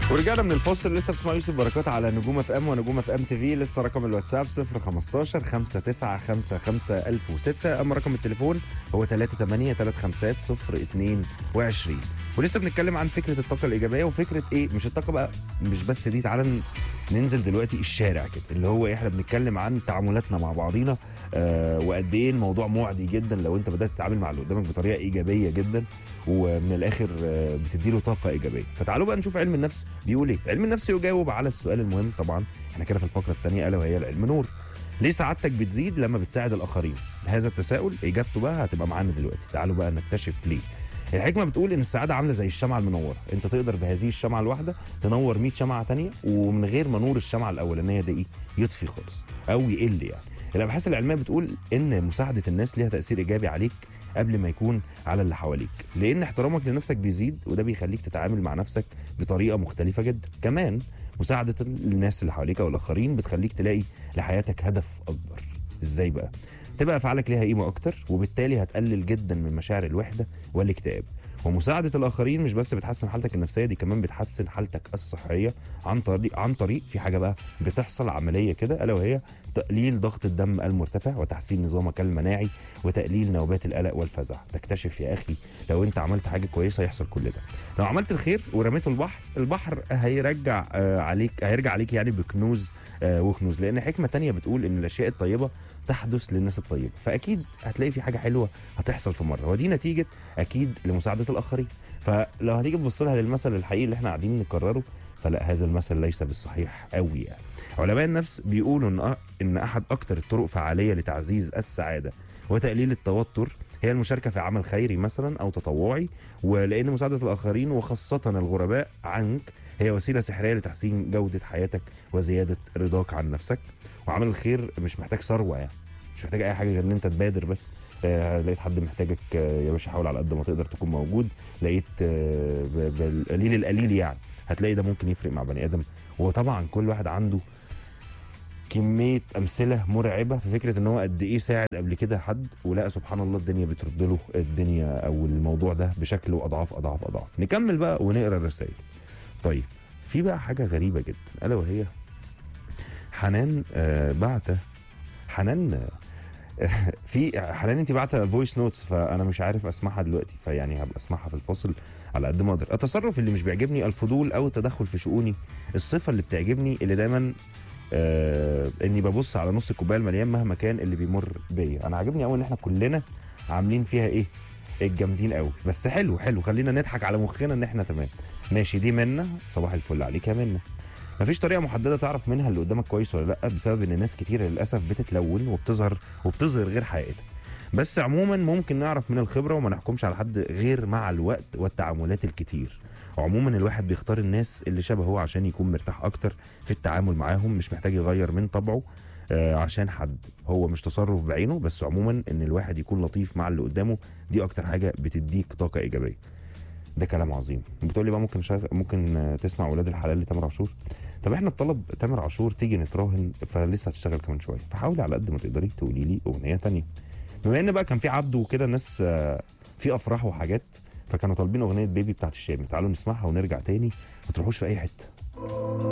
ورجعنا من الفاصل لسه بتسمع يوسف بركات على نجوم اف ام ونجوم اف ام تي في لسه رقم الواتساب 015 5955 1006 اما رقم التليفون هو 38 35 022 ولسه بنتكلم عن فكره الطاقه الايجابيه وفكره ايه مش الطاقه بقى مش بس دي تعالى ن- ننزل دلوقتي الشارع كده اللي هو إيه، احنا بنتكلم عن تعاملاتنا مع بعضينا آه وقد ايه الموضوع معدي جدا لو انت بدات تتعامل مع اللي قدامك بطريقه ايجابيه جدا ومن الاخر آه، بتديله طاقه ايجابيه فتعالوا بقى نشوف علم النفس بيقول ايه علم النفس يجاوب على السؤال المهم طبعا احنا كده في الفقره الثانيه الا وهي العلم نور ليه سعادتك بتزيد لما بتساعد الاخرين هذا التساؤل اجابته بقى هتبقى معانا دلوقتي تعالوا بقى نكتشف ليه الحكمه بتقول ان السعاده عامله زي الشمعه المنوره انت تقدر بهذه الشمعه الواحده تنور 100 شمعه تانية ومن غير ما نور الشمعه الاولانيه دي ايه يطفي خالص او يقل يعني الابحاث العلميه بتقول ان مساعده الناس ليها تاثير ايجابي عليك قبل ما يكون على اللي حواليك لان احترامك لنفسك بيزيد وده بيخليك تتعامل مع نفسك بطريقه مختلفه جدا كمان مساعده الناس اللي حواليك او الاخرين بتخليك تلاقي لحياتك هدف اكبر ازاي بقى تبقى افعالك ليها قيمه اكتر وبالتالي هتقلل جدا من مشاعر الوحده والاكتئاب ومساعده الاخرين مش بس بتحسن حالتك النفسيه دي كمان بتحسن حالتك الصحيه عن طريق عن طريق في حاجه بقى بتحصل عمليه كده الا وهي تقليل ضغط الدم المرتفع وتحسين نظامك المناعي وتقليل نوبات القلق والفزع تكتشف يا اخي لو انت عملت حاجه كويسه يحصل كل ده لو عملت الخير ورميته البحر البحر هيرجع آه، عليك هيرجع عليك يعني بكنوز آه، وكنوز لان حكمه تانية بتقول ان الاشياء الطيبه تحدث للناس الطيبه فاكيد هتلاقي في حاجه حلوه هتحصل في مره ودي نتيجه اكيد لمساعده الاخرين فلو هتيجي تبص لها للمثل الحقيقي اللي احنا قاعدين نكرره فلا هذا المثل ليس بالصحيح قوي يعني علماء النفس بيقولوا ان أ- ان احد اكتر الطرق فعاليه لتعزيز السعاده وتقليل التوتر هي المشاركه في عمل خيري مثلا او تطوعي ولان مساعده الاخرين وخاصه الغرباء عنك هي وسيله سحريه لتحسين جوده حياتك وزياده رضاك عن نفسك وعمل الخير مش محتاج ثروه يعني مش محتاج اي حاجه غير ان انت تبادر بس آه لقيت حد محتاجك آه يا باشا حاول على قد ما تقدر تكون موجود لقيت آه ب- بالقليل القليل يعني هتلاقي ده ممكن يفرق مع بني ادم وطبعا كل واحد عنده كميه امثله مرعبه في فكره ان هو قد ايه ساعد قبل كده حد ولقى سبحان الله الدنيا بترد له الدنيا او الموضوع ده بشكل اضعاف اضعاف اضعاف نكمل بقى ونقرا الرسائل طيب في بقى حاجه غريبه جدا الا وهي حنان آه بعت حنان آه، في حنان انت بعت فويس نوتس فانا مش عارف اسمعها دلوقتي فيعني هبقى اسمعها في الفاصل على قد ما اقدر التصرف اللي مش بيعجبني الفضول او التدخل في شؤوني الصفه اللي بتعجبني اللي دايما آه اني ببص على نص الكوبايه المليان مهما كان اللي بيمر بيا انا عاجبني قوي ان احنا كلنا عاملين فيها ايه الجامدين قوي بس حلو حلو خلينا نضحك على مخنا ان احنا تمام ماشي دي منا صباح الفل عليك يا منا مفيش طريقه محدده تعرف منها اللي قدامك كويس ولا لا بسبب ان ناس كتير للاسف بتتلون وبتظهر وبتظهر غير حقيقتها بس عموما ممكن نعرف من الخبره وما نحكمش على حد غير مع الوقت والتعاملات الكتير عموما الواحد بيختار الناس اللي شبهه عشان يكون مرتاح اكتر في التعامل معاهم مش محتاج يغير من طبعه آه، عشان حد هو مش تصرف بعينه بس عموما ان الواحد يكون لطيف مع اللي قدامه دي اكتر حاجه بتديك طاقه ايجابيه ده كلام عظيم بتقولي بقى ممكن شغ... ممكن آه، تسمع ولاد الحلال لتامر عاشور طب احنا الطلب تامر عاشور تيجي نتراهن فلسه هتشتغل كمان شويه فحاولي على قد ما تقدري تقولي لي اغنيه تانية بما ان بقى كان في عبده وكده ناس آه، في افراح وحاجات فكانوا طالبين اغنيه بيبي بتاعت الشام تعالوا نسمعها ونرجع تاني ما تروحوش في اي حته